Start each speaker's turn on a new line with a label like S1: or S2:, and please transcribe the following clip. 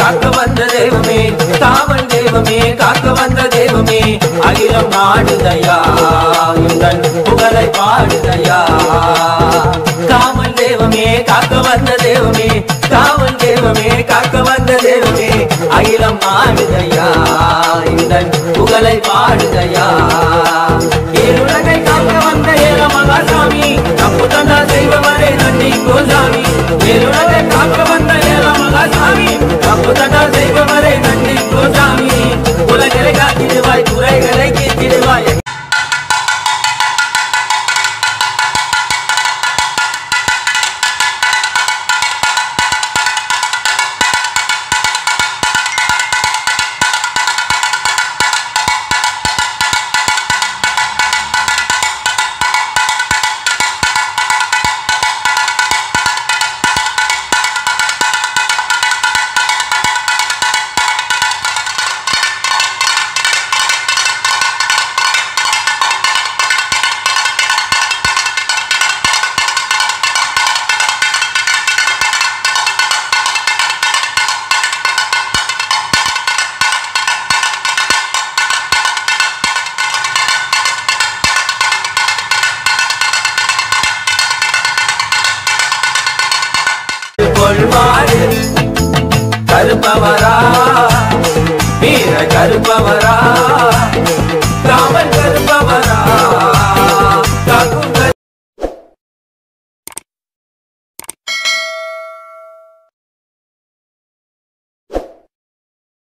S1: காக்க வந்த தெய்வமே காவல் தெய்வமே காக்க வந்த தெய்வமே அகிலம் நாடுதையா உந்தன் புகழை பாடுதையா காவல் தெய்வமே காக்க வந்த தெய்வமே காவல் தெய்வமே காக்க வந்த தெய்வமே அகிலம் நாடுதையா உந்தன் புகழை பாடுதையா ஏழுலகை காக்க வந்த ஏல மகாசாமி தப்பு தந்தா செய்வவரே நன்றி கோசாமி ஏழுலகை காக்க வந்த ஏல மகாசாமி தப்பு தந்தா செய்பவரே நன்றி கோசாமி உலகளை காத்திடுவாய் குறைகளை தீர்த்திடுவாய் கொள்வாடு கருப்பவரா வீர கருப்பவரா காவல் கருப்பவரா